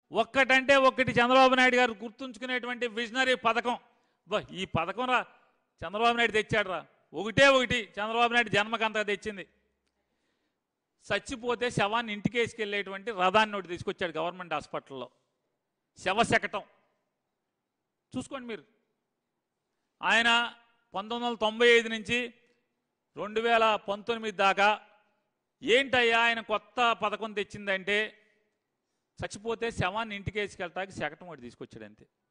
ఒక్కటంటే ఒక్కటి చంద్రబాబు నాయుడు గారు గుర్తుంచుకునేటువంటి విజనరీ పథకం బా ఈ పథకం రా చంద్రబాబు నాయుడు తెచ్చాడు రా ఒకటే ఒకటి చంద్రబాబు నాయుడు జన్మకంతా తెచ్చింది చచ్చిపోతే శవాన్ని ఇంటికి వేసుకెళ్ళేటువంటి రథాన్ని ఒకటి తీసుకొచ్చాడు గవర్నమెంట్ హాస్పిటల్లో శవశకటం చూసుకోండి మీరు ఆయన పంతొమ్మిది వందల తొంభై ఐదు నుంచి రెండు వేల పంతొమ్మిది దాకా ఏంటయ్యా ఆయన కొత్త పథకం తెచ్చిందంటే చచ్చిపోతే శవాన్ని ఇంటికి వేసుకెళ్తాకి శకటం ఒకటి తీసుకొచ్చాడు అంతే